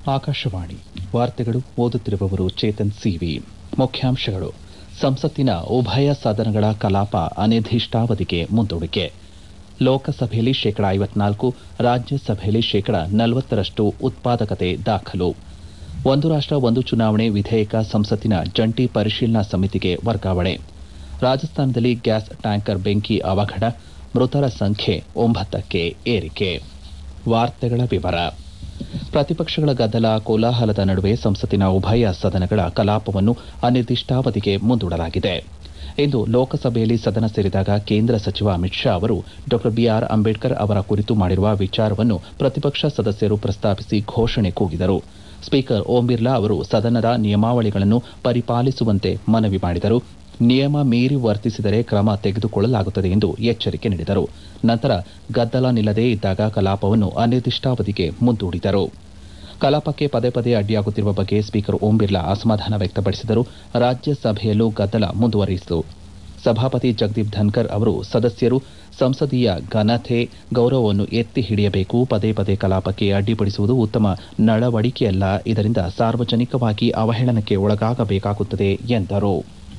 ಆಕಾಶವಾಣಿ ವಾರ್ತೆಗಳು ಓದುತ್ತಿರುವವರು ಚೇತನ್ ಸಿವಿ ಮುಖ್ಯಾಂಶಗಳು ಸಂಸತ್ತಿನ ಉಭಯ ಸದನಗಳ ಕಲಾಪ ಅನಿರ್ದಿಷ್ಟಾವಧಿಗೆ ಮುಂದೂಡಿಕೆ ಲೋಕಸಭೆಯಲ್ಲಿ ಶೇಕಡ ಐವತ್ನಾಲ್ಕು ರಾಜ್ಯಸಭೆಯಲ್ಲಿ ಶೇಕಡ ನಲವತ್ತರಷ್ಟು ಉತ್ಪಾದಕತೆ ದಾಖಲು ಒಂದು ರಾಷ್ಟ ಒಂದು ಚುನಾವಣೆ ವಿಧೇಯಕ ಸಂಸತ್ತಿನ ಜಂಟಿ ಪರಿಶೀಲನಾ ಸಮಿತಿಗೆ ವರ್ಗಾವಣೆ ರಾಜಸ್ಥಾನದಲ್ಲಿ ಗ್ಯಾಸ್ ಟ್ಯಾಂಕರ್ ಬೆಂಕಿ ಅವಘಡ ಮೃತರ ಸಂಖ್ಯೆ ಒಂಬತ್ತಕ್ಕೆ ಏರಿಕೆ ವಾರ್ತೆಗಳ ವಿವರ ಪ್ರತಿಪಕ್ಷಗಳ ಗದ್ದಲ ಕೋಲಾಹಲದ ನಡುವೆ ಸಂಸತ್ತಿನ ಉಭಯ ಸದನಗಳ ಕಲಾಪವನ್ನು ಅನಿರ್ದಿಷ್ಟಾವಧಿಗೆ ಮುಂದೂಡಲಾಗಿದೆ ಇಂದು ಲೋಕಸಭೆಯಲ್ಲಿ ಸದನ ಸೇರಿದಾಗ ಕೇಂದ್ರ ಸಚಿವ ಅಮಿತ್ ಶಾ ಅವರು ಡಾ ಬಿಆರ್ ಅಂಬೇಡ್ಕರ್ ಅವರ ಕುರಿತು ಮಾಡಿರುವ ವಿಚಾರವನ್ನು ಪ್ರತಿಪಕ್ಷ ಸದಸ್ಯರು ಪ್ರಸ್ತಾಪಿಸಿ ಘೋಷಣೆ ಕೂಗಿದರು ಸ್ಪೀಕರ್ ಓಂ ಬಿರ್ಲಾ ಅವರು ಸದನದ ನಿಯಮಾವಳಿಗಳನ್ನು ಪರಿಪಾಲಿಸುವಂತೆ ಮನವಿ ಮಾಡಿದರು ನಿಯಮ ಮೀರಿ ವರ್ತಿಸಿದರೆ ಕ್ರಮ ತೆಗೆದುಕೊಳ್ಳಲಾಗುತ್ತದೆ ಎಂದು ಎಚ್ಚರಿಕೆ ನೀಡಿದರು ನಂತರ ಗದ್ದಲ ನಿಲ್ಲದೇ ಇದ್ದಾಗ ಕಲಾಪವನ್ನು ಅನಿರ್ದಿಷ್ಟಾವಧಿಗೆ ಮುಂದೂಡಿದರು ಕಲಾಪಕ್ಕೆ ಪದೇ ಪದೇ ಅಡ್ಡಿಯಾಗುತ್ತಿರುವ ಬಗ್ಗೆ ಸ್ಪೀಕರ್ ಓಂ ಬಿರ್ಲಾ ಅಸಮಾಧಾನ ವ್ಯಕ್ತಪಡಿಸಿದರು ರಾಜ್ಯಸಭೆಯಲ್ಲೂ ಗದ್ದಲ ಮುಂದುವರಿಯಿತು ಸಭಾಪತಿ ಜಗದೀಪ್ ಧನ್ಕರ್ ಅವರು ಸದಸ್ಯರು ಸಂಸದೀಯ ಘನತೆ ಗೌರವವನ್ನು ಎತ್ತಿ ಹಿಡಿಯಬೇಕು ಪದೇ ಪದೇ ಕಲಾಪಕ್ಕೆ ಅಡ್ಡಿಪಡಿಸುವುದು ಉತ್ತಮ ನಡವಳಿಕೆಯಲ್ಲ ಇದರಿಂದ ಸಾರ್ವಜನಿಕವಾಗಿ ಅವಹೇಳನಕ್ಕೆ ಒಳಗಾಗಬೇಕಾಗುತ್ತದೆ ಎಂದರು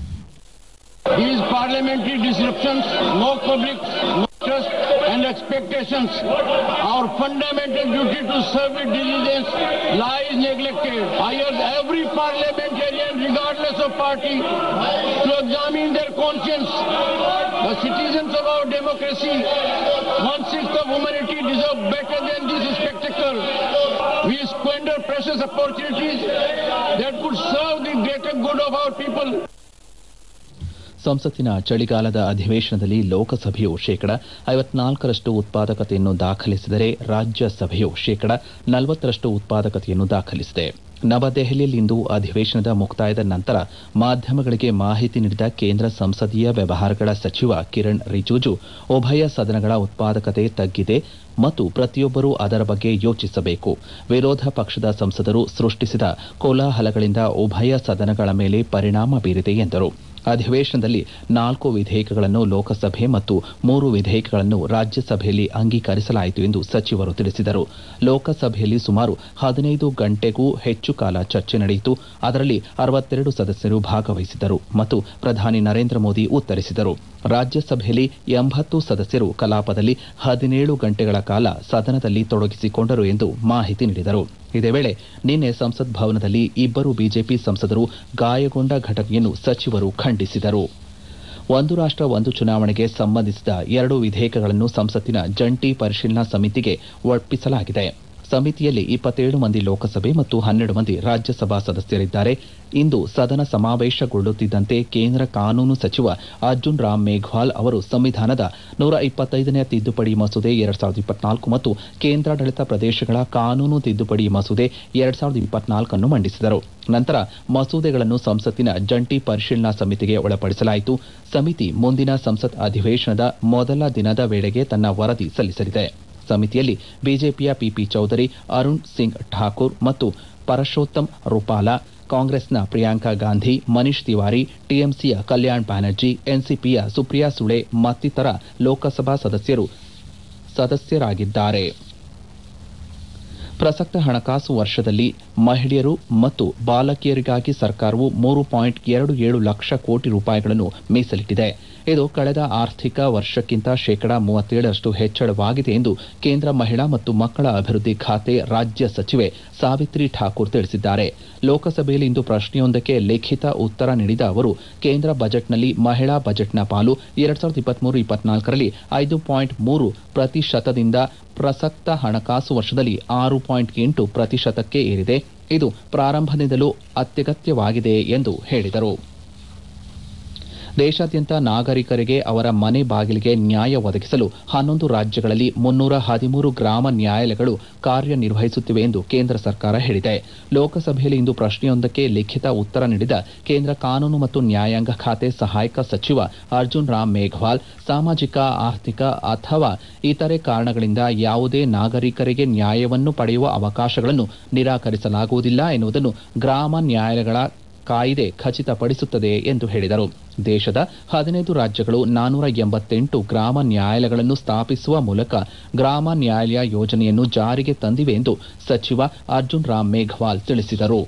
These parliamentary disruptions, no public no trust and expectations. Our fundamental duty to serve with diligence lies neglected. I urge every parliamentarian, regardless of party, to examine their conscience. The citizens of our democracy, one-sixth of humanity deserve better than this spectacle. We squander precious opportunities that could serve the greater good of our people. ಸಂಸತ್ತಿನ ಚಳಿಗಾಲದ ಅಧಿವೇಶನದಲ್ಲಿ ಲೋಕಸಭೆಯು ಶೇಕಡ ಐವತ್ನಾಲ್ಕರಷ್ಟು ಉತ್ಪಾದಕತೆಯನ್ನು ದಾಖಲಿಸಿದರೆ ರಾಜ್ಯಸಭೆಯು ಶೇಕಡ ನಲವತ್ತರಷ್ಟು ಉತ್ಪಾದಕತೆಯನ್ನು ದಾಖಲಿಸಿದೆ ನವದೆಹಲಿಯಲ್ಲಿಂದು ಅಧಿವೇಶನದ ಮುಕ್ತಾಯದ ನಂತರ ಮಾಧ್ಯಮಗಳಿಗೆ ಮಾಹಿತಿ ನೀಡಿದ ಕೇಂದ್ರ ಸಂಸದೀಯ ವ್ಯವಹಾರಗಳ ಸಚಿವ ಕಿರಣ್ ರಿಜಿಜು ಉಭಯ ಸದನಗಳ ಉತ್ಪಾದಕತೆ ತಗ್ಗಿದೆ ಮತ್ತು ಪ್ರತಿಯೊಬ್ಬರೂ ಅದರ ಬಗ್ಗೆ ಯೋಚಿಸಬೇಕು ವಿರೋಧ ಪಕ್ಷದ ಸಂಸದರು ಸೃಷ್ಟಿಸಿದ ಕೋಲಾಹಲಗಳಿಂದ ಉಭಯ ಸದನಗಳ ಮೇಲೆ ಪರಿಣಾಮ ಬೀರಿದೆ ಎಂದರು ಅಧಿವೇಶನದಲ್ಲಿ ನಾಲ್ಕು ವಿಧೇಯಕಗಳನ್ನು ಲೋಕಸಭೆ ಮತ್ತು ಮೂರು ವಿಧೇಯಕಗಳನ್ನು ರಾಜ್ಯಸಭೆಯಲ್ಲಿ ಅಂಗೀಕರಿಸಲಾಯಿತು ಎಂದು ಸಚಿವರು ತಿಳಿಸಿದರು ಲೋಕಸಭೆಯಲ್ಲಿ ಸುಮಾರು ಹದಿನೈದು ಗಂಟೆಗೂ ಹೆಚ್ಚು ಕಾಲ ಚರ್ಚೆ ನಡೆಯಿತು ಅದರಲ್ಲಿ ಅರವತ್ತೆರಡು ಸದಸ್ಯರು ಭಾಗವಹಿಸಿದ್ದರು ಮತ್ತು ಪ್ರಧಾನಿ ನರೇಂದ್ರ ಮೋದಿ ಉತ್ತರಿಸಿದರು ರಾಜ್ಯಸಭೆಯಲ್ಲಿ ಎಂಬತ್ತು ಸದಸ್ಯರು ಕಲಾಪದಲ್ಲಿ ಹದಿನೇಳು ಗಂಟೆಗಳ ಕಾಲ ಸದನದಲ್ಲಿ ತೊಡಗಿಸಿಕೊಂಡರು ಎಂದು ಮಾಹಿತಿ ನೀಡಿದರು ಇದೇ ವೇಳೆ ನಿನ್ನೆ ಸಂಸತ್ ಭವನದಲ್ಲಿ ಇಬ್ಬರು ಬಿಜೆಪಿ ಸಂಸದರು ಗಾಯಗೊಂಡ ಘಟನೆಯನ್ನು ಸಚಿವರು ಖಂಡಿಸಿದರು ಒಂದು ರಾಷ್ಟ ಒಂದು ಚುನಾವಣೆಗೆ ಸಂಬಂಧಿಸಿದ ಎರಡು ವಿಧೇಯಕಗಳನ್ನು ಸಂಸತ್ತಿನ ಜಂಟಿ ಪರಿಶೀಲನಾ ಸಮಿತಿಗೆ ಒಪ್ಪಿಸಲಾಗಿದೆ ಸಮಿತಿಯಲ್ಲಿ ಇಪ್ಪತ್ತೇಳು ಮಂದಿ ಲೋಕಸಭೆ ಮತ್ತು ಹನ್ನೆರಡು ಮಂದಿ ರಾಜ್ಯಸಭಾ ಸದಸ್ಯರಿದ್ದಾರೆ ಇಂದು ಸದನ ಸಮಾವೇಶಗೊಳ್ಳುತ್ತಿದ್ದಂತೆ ಕೇಂದ್ರ ಕಾನೂನು ಸಚಿವ ಅರ್ಜುನ್ ರಾಮ್ ಮೇಘ್ವಾಲ್ ಅವರು ಸಂವಿಧಾನದ ನೂರ ಇಪ್ಪತ್ತೈದನೇ ತಿದ್ದುಪಡಿ ಮಸೂದೆ ಎರಡ್ ಸಾವಿರದ ಇಪ್ಪತ್ನಾಲ್ಕು ಮತ್ತು ಕೇಂದ್ರಾಡಳಿತ ಪ್ರದೇಶಗಳ ಕಾನೂನು ತಿದ್ದುಪಡಿ ಮಸೂದೆ ಎರಡ್ ಸಾವಿರದ ಇಪ್ಪತ್ನಾಲ್ಕನ್ನು ಮಂಡಿಸಿದರು ನಂತರ ಮಸೂದೆಗಳನ್ನು ಸಂಸತ್ತಿನ ಜಂಟಿ ಪರಿಶೀಲನಾ ಸಮಿತಿಗೆ ಒಳಪಡಿಸಲಾಯಿತು ಸಮಿತಿ ಮುಂದಿನ ಸಂಸತ್ ಅಧಿವೇಶನದ ಮೊದಲ ದಿನದ ವೇಳೆಗೆ ತನ್ನ ವರದಿ ಸಲ್ಲಿಸಲಿದೆ ಸಮಿತಿಯಲ್ಲಿ ಬಿಜೆಪಿಯ ಪಿಪಿ ಚೌಧರಿ ಅರುಣ್ ಸಿಂಗ್ ಠಾಕೂರ್ ಮತ್ತು ಪರಶೋತ್ತಮ್ ರೂಪಾಲಾ ಕಾಂಗ್ರೆಸ್ನ ಪ್ರಿಯಾಂಕಾ ಗಾಂಧಿ ಮನೀಶ್ ತಿವಾರಿ ಟಿಎಂಸಿಯ ಕಲ್ಯಾಣ್ ಬ್ಯಾನರ್ಜಿ ಎನ್ಸಿಪಿಯ ಸುಪ್ರಿಯಾ ಸುಳೆ ಮತ್ತಿತರ ಲೋಕಸಭಾ ಸದಸ್ಯರು ಸದಸ್ಯರಾಗಿದ್ದಾರೆ ಪ್ರಸಕ್ತ ಹಣಕಾಸು ವರ್ಷದಲ್ಲಿ ಮಹಿಳೆಯರು ಮತ್ತು ಬಾಲಕಿಯರಿಗಾಗಿ ಸರ್ಕಾರವು ಮೂರು ಪಾಯಿಂಟ್ ಎರಡು ಏಳು ಲಕ್ಷ ಕೋಟಿ ರೂಪಾಯಿಗಳನ್ನು ಮೀಸಲಿಟ್ಟಿದೆ ಇದು ಕಳೆದ ಆರ್ಥಿಕ ವರ್ಷಕ್ಕಿಂತ ಶೇಕಡಾ ಮೂವತ್ತೇಳರಷ್ಟು ಹೆಚ್ಚಳವಾಗಿದೆ ಎಂದು ಕೇಂದ್ರ ಮಹಿಳಾ ಮತ್ತು ಮಕ್ಕಳ ಅಭಿವೃದ್ಧಿ ಖಾತೆ ರಾಜ್ಯ ಸಚಿವೆ ಸಾವಿತ್ರಿ ಠಾಕೂರ್ ತಿಳಿಸಿದ್ದಾರೆ ಲೋಕಸಭೆಯಲ್ಲಿ ಇಂದು ಪ್ರಶ್ನೆಯೊಂದಕ್ಕೆ ಲಿಖಿತ ಉತ್ತರ ನೀಡಿದ ಅವರು ಕೇಂದ್ರ ಬಜೆಟ್ನಲ್ಲಿ ಮಹಿಳಾ ಬಜೆಟ್ನ ಪಾಲು ಎರಡ್ ಸಾವಿರದ ಇಪ್ಪತ್ಮೂರು ಇಪ್ಪತ್ನಾಲ್ಕರಲ್ಲಿ ಐದು ಪಾಯಿಂಟ್ ಮೂರು ಪ್ರತಿಶತದಿಂದ ಪ್ರಸಕ್ತ ಹಣಕಾಸು ವರ್ಷದಲ್ಲಿ ಆರು ಪಾಯಿಂಟ್ ಎಂಟು ಪ್ರತಿಶತಕ್ಕೆ ಏರಿದೆ ಇದು ಪ್ರಾರಂಭದಿಂದಲೂ ಅತ್ಯಗತ್ಯವಾಗಿದೆ ಎಂದು ಹೇಳಿದರು ದೇಶಾದ್ಯಂತ ನಾಗರಿಕರಿಗೆ ಅವರ ಮನೆ ಬಾಗಿಲಿಗೆ ನ್ಯಾಯ ಒದಗಿಸಲು ಹನ್ನೊಂದು ರಾಜ್ಯಗಳಲ್ಲಿ ಮುನ್ನೂರ ಹದಿಮೂರು ಗ್ರಾಮ ನ್ಯಾಯಾಲಯಗಳು ಕಾರ್ಯನಿರ್ವಹಿಸುತ್ತಿವೆ ಎಂದು ಕೇಂದ್ರ ಸರ್ಕಾರ ಹೇಳಿದೆ ಲೋಕಸಭೆಯಲ್ಲಿ ಇಂದು ಪ್ರಶ್ನೆಯೊಂದಕ್ಕೆ ಲಿಖಿತ ಉತ್ತರ ನೀಡಿದ ಕೇಂದ್ರ ಕಾನೂನು ಮತ್ತು ನ್ಯಾಯಾಂಗ ಖಾತೆ ಸಹಾಯಕ ಸಚಿವ ಅರ್ಜುನ್ ರಾಮ್ ಮೇಘ್ವಾಲ್ ಸಾಮಾಜಿಕ ಆರ್ಥಿಕ ಅಥವಾ ಇತರೆ ಕಾರಣಗಳಿಂದ ಯಾವುದೇ ನಾಗರಿಕರಿಗೆ ನ್ಯಾಯವನ್ನು ಪಡೆಯುವ ಅವಕಾಶಗಳನ್ನು ನಿರಾಕರಿಸಲಾಗುವುದಿಲ್ಲ ಎನ್ನುವುದನ್ನು ಗ್ರಾಮ ನ್ಯಾಯಾಲಯಗಳ ಕಾಯ್ದೆ ಖಚಿತಪಡಿಸುತ್ತದೆ ಎಂದು ಹೇಳಿದರು ದೇಶದ ಹದಿನೈದು ರಾಜ್ಯಗಳು ನಾನೂರ ಎಂಬತ್ತೆಂಟು ಗ್ರಾಮ ನ್ಯಾಯಾಲಯಗಳನ್ನು ಸ್ಥಾಪಿಸುವ ಮೂಲಕ ಗ್ರಾಮ ನ್ಯಾಯಾಲಯ ಯೋಜನೆಯನ್ನು ಜಾರಿಗೆ ತಂದಿವೆ ಎಂದು ಸಚಿವ ಅರ್ಜುನ್ ರಾಮ್ ಮೇಘವಾಲ್ ತಿಳಿಸಿದರು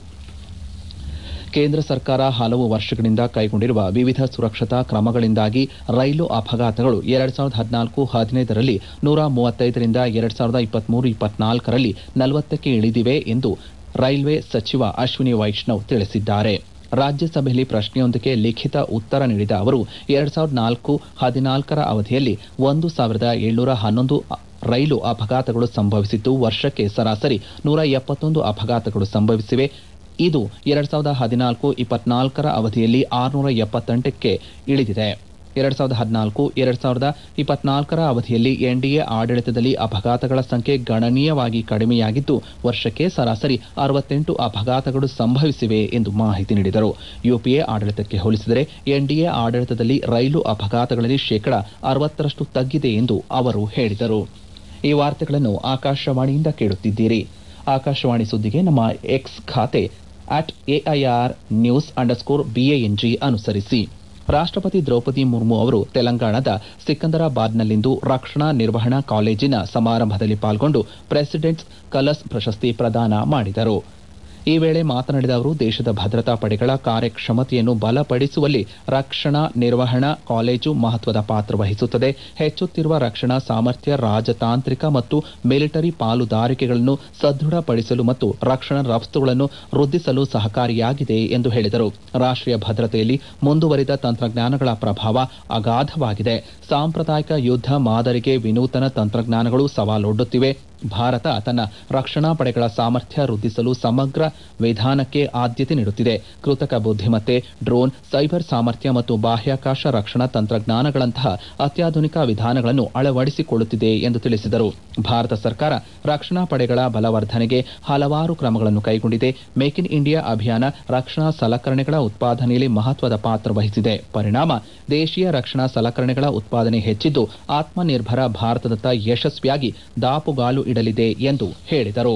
ಕೇಂದ್ರ ಸರ್ಕಾರ ಹಲವು ವರ್ಷಗಳಿಂದ ಕೈಗೊಂಡಿರುವ ವಿವಿಧ ಸುರಕ್ಷತಾ ಕ್ರಮಗಳಿಂದಾಗಿ ರೈಲು ಅಪಘಾತಗಳು ಎರಡ್ ಸಾವಿರದ ಹದಿನಾಲ್ಕು ಹದಿನೈದರಲ್ಲಿ ನೂರ ಮೂವತ್ತೈದರಿಂದ ಎರಡ್ ಸಾವಿರದ ಇಪ್ಪತ್ಮೂರು ಇಪ್ಪತ್ನಾಲ್ಕರಲ್ಲಿ ನಲವತ್ತಕ್ಕೆ ಇಳಿದಿವೆ ಎಂದು ರೈಲ್ವೆ ಸಚಿವ ಅಶ್ವಿನಿ ವೈಷ್ಣವ್ ತಿಳಿಸಿದ್ದಾರೆ ರಾಜ್ಯಸಭೆಯಲ್ಲಿ ಪ್ರಶ್ನೆಯೊಂದಕ್ಕೆ ಲಿಖಿತ ಉತ್ತರ ನೀಡಿದ ಅವರು ಎರಡ್ ಸಾವಿರದ ನಾಲ್ಕು ಹದಿನಾಲ್ಕರ ಅವಧಿಯಲ್ಲಿ ಒಂದು ಸಾವಿರದ ಏಳ್ನೂರ ಹನ್ನೊಂದು ರೈಲು ಅಪಘಾತಗಳು ಸಂಭವಿಸಿದ್ದು ವರ್ಷಕ್ಕೆ ಸರಾಸರಿ ನೂರ ಎಪ್ಪತ್ತೊಂದು ಅಪಘಾತಗಳು ಸಂಭವಿಸಿವೆ ಇದು ಎರಡ್ ಸಾವಿರದ ಹದಿನಾಲ್ಕು ಇಪ್ಪತ್ನಾಲ್ಕರ ಅವಧಿಯಲ್ಲಿ ಆರುನೂರ ಎಪ್ಪತ್ತೆಂಟಕ್ಕೆ ಇಳಿದಿದೆ ಎರಡ್ ಸಾವಿರದ ಹದಿನಾಲ್ಕು ಎರಡ್ ಸಾವಿರದ ಇಪ್ಪತ್ನಾಲ್ಕರ ಅವಧಿಯಲ್ಲಿ ಎನ್ಡಿಎ ಆಡಳಿತದಲ್ಲಿ ಅಪಘಾತಗಳ ಸಂಖ್ಯೆ ಗಣನೀಯವಾಗಿ ಕಡಿಮೆಯಾಗಿದ್ದು ವರ್ಷಕ್ಕೆ ಸರಾಸರಿ ಅರವತ್ತೆಂಟು ಅಪಘಾತಗಳು ಸಂಭವಿಸಿವೆ ಎಂದು ಮಾಹಿತಿ ನೀಡಿದರು ಯುಪಿಎ ಆಡಳಿತಕ್ಕೆ ಹೋಲಿಸಿದರೆ ಎನ್ಡಿಎ ಆಡಳಿತದಲ್ಲಿ ರೈಲು ಅಪಘಾತಗಳಲ್ಲಿ ಶೇಕಡ ಅರವತ್ತರಷ್ಟು ತಗ್ಗಿದೆ ಎಂದು ಅವರು ಹೇಳಿದರು ಈ ವಾರ್ತೆಗಳನ್ನು ಆಕಾಶವಾಣಿಯಿಂದ ಕೇಳುತ್ತಿದ್ದೀರಿ ಆಕಾಶವಾಣಿ ಸುದ್ದಿಗೆ ನಮ್ಮ ಎಕ್ಸ್ ಖಾತೆ at A I R news underscore B A N G ಅನುಸರಿಸಿ ರಾಷ್ಟ್ರಪತಿ ದ್ರೌಪದಿ ಮುರ್ಮು ಅವರು ತೆಲಂಗಾಣದ ಸಿಕಂದರಾಬಾದ್ನಲ್ಲಿಂದು ರಕ್ಷಣಾ ನಿರ್ವಹಣಾ ಕಾಲೇಜಿನ ಸಮಾರಂಭದಲ್ಲಿ ಪಾಲ್ಗೊಂಡು ಪ್ರೆಸಿಡೆಂಟ್ಸ್ ಕಲರ್ಸ್ ಪ್ರಶಸ್ತಿ ಪ್ರದಾನ ಮಾಡಿದರು ಈ ವೇಳೆ ಮಾತನಾಡಿದ ಅವರು ದೇಶದ ಭದ್ರತಾ ಪಡೆಗಳ ಕಾರ್ಯಕ್ಷಮತೆಯನ್ನು ಬಲಪಡಿಸುವಲ್ಲಿ ರಕ್ಷಣಾ ನಿರ್ವಹಣಾ ಕಾಲೇಜು ಮಹತ್ವದ ಪಾತ್ರ ವಹಿಸುತ್ತದೆ ಹೆಚ್ಚುತ್ತಿರುವ ರಕ್ಷಣಾ ಸಾಮರ್ಥ್ಯ ರಾಜತಾಂತ್ರಿಕ ಮತ್ತು ಮಿಲಿಟರಿ ಪಾಲುದಾರಿಕೆಗಳನ್ನು ಸದೃಢಪಡಿಸಲು ಮತ್ತು ರಕ್ಷಣಾ ರಫ್ತುಗಳನ್ನು ವೃದ್ಧಿಸಲು ಸಹಕಾರಿಯಾಗಿದೆ ಎಂದು ಹೇಳಿದರು ರಾಷ್ಟ್ರೀಯ ಭದ್ರತೆಯಲ್ಲಿ ಮುಂದುವರಿದ ತಂತ್ರಜ್ಞಾನಗಳ ಪ್ರಭಾವ ಅಗಾಧವಾಗಿದೆ ಸಾಂಪ್ರದಾಯಿಕ ಯುದ್ಧ ಮಾದರಿಗೆ ವಿನೂತನ ತಂತ್ರಜ್ಞಾನಗಳು ಸವಾಲೊಡ್ಡುತ್ತಿವೆ ಭಾರತ ತನ್ನ ರಕ್ಷಣಾ ಪಡೆಗಳ ಸಾಮರ್ಥ್ಯ ವೃದ್ಧಿಸಲು ಸಮಗ್ರ ವಿಧಾನಕ್ಕೆ ಆದ್ಯತೆ ನೀಡುತ್ತಿದೆ ಕೃತಕ ಬುದ್ಧಿಮತ್ತೆ ಡ್ರೋನ್ ಸೈಬರ್ ಸಾಮರ್ಥ್ಯ ಮತ್ತು ಬಾಹ್ಯಾಕಾಶ ರಕ್ಷಣಾ ತಂತ್ರಜ್ಞಾನಗಳಂತಹ ಅತ್ಯಾಧುನಿಕ ವಿಧಾನಗಳನ್ನು ಅಳವಡಿಸಿಕೊಳ್ಳುತ್ತಿದೆ ಎಂದು ತಿಳಿಸಿದರು ಭಾರತ ಸರ್ಕಾರ ರಕ್ಷಣಾ ಪಡೆಗಳ ಬಲವರ್ಧನೆಗೆ ಹಲವಾರು ಕ್ರಮಗಳನ್ನು ಕೈಗೊಂಡಿದೆ ಮೇಕ್ ಇನ್ ಇಂಡಿಯಾ ಅಭಿಯಾನ ರಕ್ಷಣಾ ಸಲಕರಣೆಗಳ ಉತ್ಪಾದನೆಯಲ್ಲಿ ಮಹತ್ವದ ಪಾತ್ರ ವಹಿಸಿದೆ ಪರಿಣಾಮ ದೇಶೀಯ ರಕ್ಷಣಾ ಸಲಕರಣೆಗಳ ಉತ್ಪಾದನೆ ಹೆಚ್ಚಿದ್ದು ಆತ್ಮನಿರ್ಭರ ಭಾರತದತ್ತ ಯಶಸ್ವಿಯಾಗಿ ದಾಪುಗಾಲು ಇಡಲಿದೆ ಎಂದು ಹೇಳಿದರು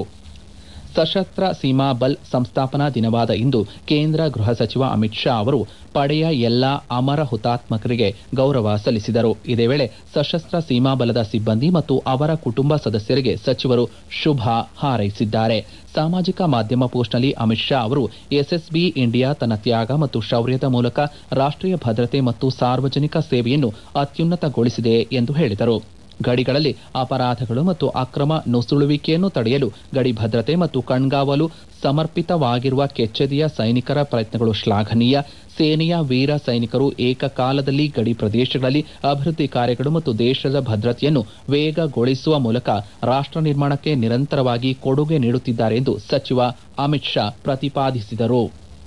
ಸಶಸ್ತ್ರ ಸೀಮಾ ಬಲ್ ಸಂಸ್ಥಾಪನಾ ದಿನವಾದ ಇಂದು ಕೇಂದ್ರ ಗೃಹ ಸಚಿವ ಅಮಿತ್ ಶಾ ಅವರು ಪಡೆಯ ಎಲ್ಲಾ ಅಮರ ಹುತಾತ್ಮಕರಿಗೆ ಗೌರವ ಸಲ್ಲಿಸಿದರು ಇದೇ ವೇಳೆ ಸಶಸ್ತ್ರ ಸೀಮಾ ಬಲದ ಸಿಬ್ಬಂದಿ ಮತ್ತು ಅವರ ಕುಟುಂಬ ಸದಸ್ಯರಿಗೆ ಸಚಿವರು ಶುಭ ಹಾರೈಸಿದ್ದಾರೆ ಸಾಮಾಜಿಕ ಮಾಧ್ಯಮ ಪೋಸ್ಟ್ನಲ್ಲಿ ಅಮಿತ್ ಶಾ ಅವರು ಎಸ್ಎಸ್ಬಿ ಇಂಡಿಯಾ ತನ್ನ ತ್ಯಾಗ ಮತ್ತು ಶೌರ್ಯದ ಮೂಲಕ ರಾಷ್ಟ್ರೀಯ ಭದ್ರತೆ ಮತ್ತು ಸಾರ್ವಜನಿಕ ಸೇವೆಯನ್ನು ಅತ್ಯುನ್ನತಗೊಳಿಸಿದೆ ಎಂದು ಹೇಳಿದರು ಗಡಿಗಳಲ್ಲಿ ಅಪರಾಧಗಳು ಮತ್ತು ಅಕ್ರಮ ನುಸುಳುವಿಕೆಯನ್ನು ತಡೆಯಲು ಗಡಿ ಭದ್ರತೆ ಮತ್ತು ಕಣ್ಗಾವಲು ಸಮರ್ಪಿತವಾಗಿರುವ ಕೆಚ್ಚೆದೆಯ ಸೈನಿಕರ ಪ್ರಯತ್ನಗಳು ಶ್ಲಾಘನೀಯ ಸೇನೆಯ ವೀರ ಸೈನಿಕರು ಏಕಕಾಲದಲ್ಲಿ ಗಡಿ ಪ್ರದೇಶಗಳಲ್ಲಿ ಅಭಿವೃದ್ಧಿ ಕಾರ್ಯಗಳು ಮತ್ತು ದೇಶದ ಭದ್ರತೆಯನ್ನು ವೇಗಗೊಳಿಸುವ ಮೂಲಕ ರಾಷ್ಟ್ರ ನಿರ್ಮಾಣಕ್ಕೆ ನಿರಂತರವಾಗಿ ಕೊಡುಗೆ ನೀಡುತ್ತಿದ್ದಾರೆ ಎಂದು ಸಚಿವ ಅಮಿತ್ ಶಾ ಪ್ರತಿಪಾದಿಸಿದರು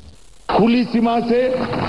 खुली सीमा से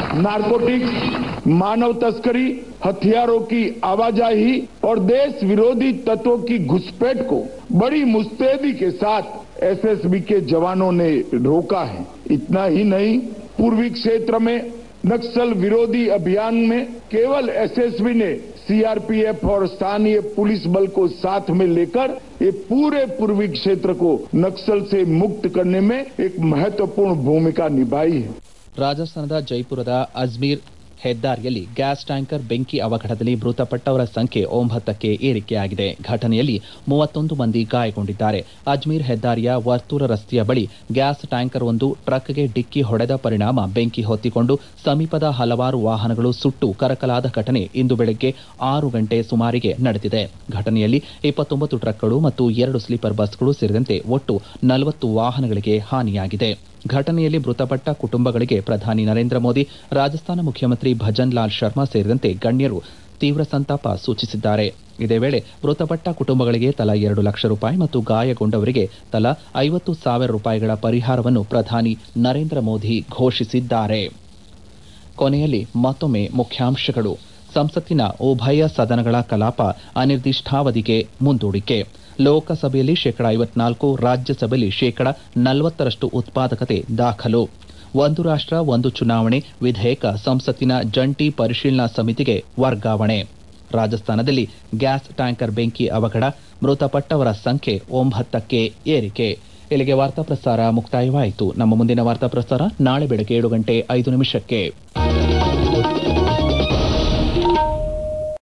नारकोटिक्स मानव तस्करी हथियारों की आवाजाही और देश विरोधी तत्वों की घुसपैठ को बड़ी मुस्तैदी के साथ एसएसबी के जवानों ने रोका है इतना ही नहीं पूर्वी क्षेत्र में नक्सल विरोधी अभियान में केवल एसएसबी ने सीआरपीएफ और स्थानीय पुलिस बल को साथ में लेकर ये पूरे पूर्वी क्षेत्र को नक्सल से मुक्त करने में एक महत्वपूर्ण भूमिका निभाई है ರಾಜಸ್ಥಾನದ ಜೈಪುರದ ಅಜ್ಮೀರ್ ಹೆದ್ದಾರಿಯಲ್ಲಿ ಗ್ಯಾಸ್ ಟ್ಯಾಂಕರ್ ಬೆಂಕಿ ಅವಘಡದಲ್ಲಿ ಮೃತಪಟ್ಟವರ ಸಂಖ್ಯೆ ಒಂಬತ್ತಕ್ಕೆ ಏರಿಕೆಯಾಗಿದೆ ಘಟನೆಯಲ್ಲಿ ಮೂವತ್ತೊಂದು ಮಂದಿ ಗಾಯಗೊಂಡಿದ್ದಾರೆ ಅಜ್ಮೀರ್ ಹೆದ್ದಾರಿಯ ವರ್ತೂರ ರಸ್ತೆಯ ಬಳಿ ಗ್ಯಾಸ್ ಟ್ಯಾಂಕರ್ ಒಂದು ಟ್ರಕ್ಗೆ ಡಿಕ್ಕಿ ಹೊಡೆದ ಪರಿಣಾಮ ಬೆಂಕಿ ಹೊತ್ತಿಕೊಂಡು ಸಮೀಪದ ಹಲವಾರು ವಾಹನಗಳು ಸುಟ್ಟು ಕರಕಲಾದ ಘಟನೆ ಇಂದು ಬೆಳಗ್ಗೆ ಆರು ಗಂಟೆ ಸುಮಾರಿಗೆ ನಡೆದಿದೆ ಘಟನೆಯಲ್ಲಿ ಇಪ್ಪತ್ತೊಂಬತ್ತು ಟ್ರಕ್ಗಳು ಮತ್ತು ಎರಡು ಸ್ಲೀಪರ್ ಬಸ್ಗಳು ಸೇರಿದಂತೆ ಒಟ್ಟು ನಲವತ್ತು ವಾಹನಗಳಿಗೆ ಹಾನಿಯಾಗಿದೆ ಘಟನೆಯಲ್ಲಿ ಮೃತಪಟ್ಟ ಕುಟುಂಬಗಳಿಗೆ ಪ್ರಧಾನಿ ನರೇಂದ್ರ ಮೋದಿ ರಾಜಸ್ಥಾನ ಮುಖ್ಯಮಂತ್ರಿ ಭಜನ್ ಲಾಲ್ ಶರ್ಮಾ ಸೇರಿದಂತೆ ಗಣ್ಯರು ತೀವ್ರ ಸಂತಾಪ ಸೂಚಿಸಿದ್ದಾರೆ ಇದೇ ವೇಳೆ ಮೃತಪಟ್ಟ ಕುಟುಂಬಗಳಿಗೆ ತಲಾ ಎರಡು ಲಕ್ಷ ರೂಪಾಯಿ ಮತ್ತು ಗಾಯಗೊಂಡವರಿಗೆ ತಲಾ ಐವತ್ತು ಸಾವಿರ ರೂಪಾಯಿಗಳ ಪರಿಹಾರವನ್ನು ಪ್ರಧಾನಿ ನರೇಂದ್ರ ಮೋದಿ ಘೋಷಿಸಿದ್ದಾರೆ ಕೊನೆಯಲ್ಲಿ ಮತ್ತೊಮ್ಮೆ ಮುಖ್ಯಾಂಶಗಳು ಸಂಸತ್ತಿನ ಉಭಯ ಸದನಗಳ ಕಲಾಪ ಅನಿರ್ದಿಷ್ಟಾವಧಿಗೆ ಮುಂದೂಡಿಕೆ ಲೋಕಸಭೆಯಲ್ಲಿ ಶೇಕಡ ಐವತ್ನಾಲ್ಕು ರಾಜ್ಯಸಭೆಯಲ್ಲಿ ಶೇಕಡ ನಲವತ್ತರಷ್ಟು ಉತ್ಪಾದಕತೆ ದಾಖಲು ಒಂದು ರಾಷ್ಟ್ರ ಒಂದು ಚುನಾವಣೆ ವಿಧೇಯಕ ಸಂಸತ್ತಿನ ಜಂಟಿ ಪರಿಶೀಲನಾ ಸಮಿತಿಗೆ ವರ್ಗಾವಣೆ ರಾಜಸ್ಥಾನದಲ್ಲಿ ಗ್ಯಾಸ್ ಟ್ಯಾಂಕರ್ ಬೆಂಕಿ ಅವಘಡ ಮೃತಪಟ್ಟವರ ಸಂಖ್ಯೆ ಒಂಬತ್ತಕ್ಕೆ ಏರಿಕೆ ಇಲ್ಲಿಗೆ ವಾರ್ತಾ ಪ್ರಸಾರ ಮುಕ್ತಾಯವಾಯಿತು ನಮ್ಮ ಮುಂದಿನ ವಾರ್ತಾ ಪ್ರಸಾರ ನಾಳೆ ಬೆಳಗ್ಗೆ ಏಳು ಗಂಟೆ ಐದು ನಿಮಿಷಕ್ಕೆ